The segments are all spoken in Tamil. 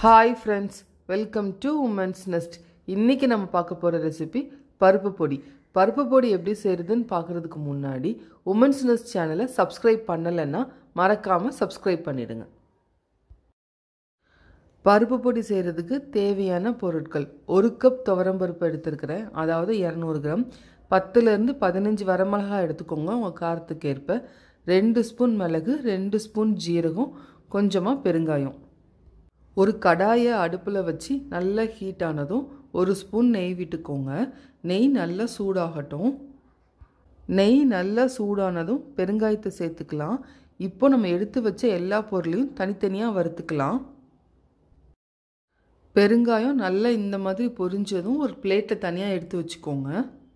hi friends welcome to women's nest இன்றைக்கி நம்ம பார்க்க போகிற ரெசிபி பருப்பு பொடி பருப்பு பொடி எப்படி செய்கிறதுன்னு பார்க்குறதுக்கு முன்னாடி உமன்ஸ் நெஸ்ட் சேனலை சப்ஸ்கிரைப் பண்ணலைன்னா மறக்காமல் சப்ஸ்கிரைப் பண்ணிடுங்க பருப்பு பொடி செய்கிறதுக்கு தேவையான பொருட்கள் ஒரு கப் துவரம்பருப்பு எடுத்துருக்கிறேன் அதாவது இரநூறு கிராம் பத்துலேருந்து பதினஞ்சு வரமிளகாய் எடுத்துக்கோங்க உங்கள் காரத்துக்கு ஏற்ப ரெண்டு ஸ்பூன் மிளகு ரெண்டு ஸ்பூன் ஜீரகம் கொஞ்சமாக பெருங்காயம் ஒரு கடாயை அடுப்பில் வச்சு நல்லா ஹீட் ஆனதும் ஒரு ஸ்பூன் நெய் விட்டுக்கோங்க நெய் நல்லா சூடாகட்டும் நெய் நல்லா சூடானதும் பெருங்காயத்தை சேர்த்துக்கலாம் இப்போ நம்ம எடுத்து வச்ச எல்லா பொருளையும் தனித்தனியாக வறுத்துக்கலாம் பெருங்காயம் நல்லா இந்த மாதிரி பொரிஞ்சதும் ஒரு பிளேட்டை தனியாக எடுத்து வச்சுக்கோங்க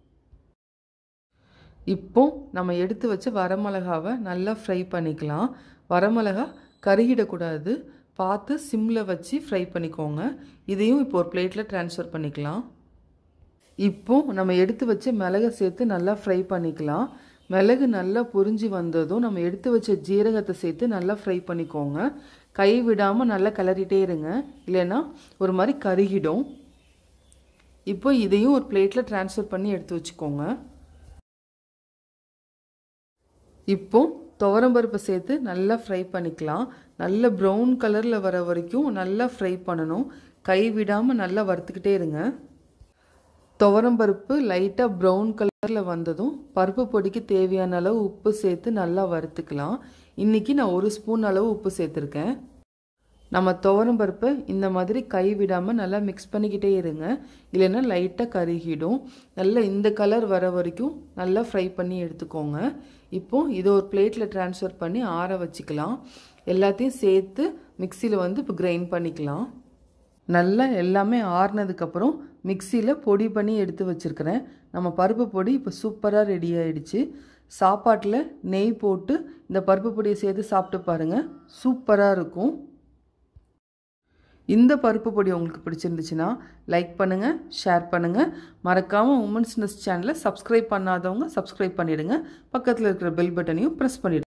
இப்போ நம்ம எடுத்து வச்ச வரமிளகாவை நல்லா ஃப்ரை பண்ணிக்கலாம் வரமிளகா கருகிடக்கூடாது பார்த்து சிம்மில் வச்சு ஃப்ரை பண்ணிக்கோங்க இதையும் இப்போ ஒரு பிளேட்டில் ட்ரான்ஸ்ஃபர் பண்ணிக்கலாம் இப்போ நம்ம எடுத்து வச்ச மிளகை சேர்த்து நல்லா ஃப்ரை பண்ணிக்கலாம் மிளகு நல்லா பொரிஞ்சு வந்ததும் நம்ம எடுத்து வச்ச ஜீரகத்தை சேர்த்து நல்லா ஃப்ரை பண்ணிக்கோங்க கை விடாமல் நல்லா கிளறிட்டே இருங்க இல்லைன்னா ஒரு மாதிரி கருகிடும் இப்போ இதையும் ஒரு பிளேட்டில் ட்ரான்ஸ்ஃபர் பண்ணி எடுத்து வச்சுக்கோங்க இப்போ துவரம்பருப்பை சேர்த்து நல்லா ஃப்ரை பண்ணிக்கலாம் நல்ல ப்ரௌன் கலரில் வர வரைக்கும் நல்லா ஃப்ரை பண்ணணும் கை விடாமல் நல்லா வறுத்துக்கிட்டே இருங்க துவரம்பருப்பு லைட்டாக ப்ரௌன் கலரில் வந்ததும் பருப்பு பொடிக்கு தேவையான அளவு உப்பு சேர்த்து நல்லா வறுத்துக்கலாம் இன்றைக்கி நான் ஒரு ஸ்பூன் அளவு உப்பு சேர்த்துருக்கேன் நம்ம துவரம் பருப்பை இந்த மாதிரி கை விடாமல் நல்லா மிக்ஸ் பண்ணிக்கிட்டே இருங்க இல்லைன்னா லைட்டாக கருகிடும் நல்லா இந்த கலர் வர வரைக்கும் நல்லா ஃப்ரை பண்ணி எடுத்துக்கோங்க இப்போ இதை ஒரு பிளேட்டில் ட்ரான்ஸ்ஃபர் பண்ணி ஆற வச்சுக்கலாம் எல்லாத்தையும் சேர்த்து மிக்சியில் வந்து இப்போ கிரைண்ட் பண்ணிக்கலாம் நல்லா எல்லாமே ஆறுனதுக்கப்புறம் மிக்சியில் பொடி பண்ணி எடுத்து வச்சுருக்கிறேன் நம்ம பருப்பு பொடி இப்போ சூப்பராக ரெடி ஆகிடுச்சு சாப்பாட்டில் நெய் போட்டு இந்த பருப்பு பொடியை சேர்த்து சாப்பிட்டு பாருங்கள் சூப்பராக இருக்கும் இந்த பருப்பு பொடி உங்களுக்கு பிடிச்சிருந்துச்சுன்னா லைக் பண்ணுங்கள் ஷேர் பண்ணுங்கள் மறக்காமல் உமன்ஸ் நெஸ் சேனலை சப்ஸ்கிரைப் பண்ணாதவங்க சப்ஸ்கிரைப் பண்ணிவிடுங்க பக்கத்தில் இருக்கிற பெல் பட்டனையும் ப்ரெஸ் பண்ணிவிடுங்க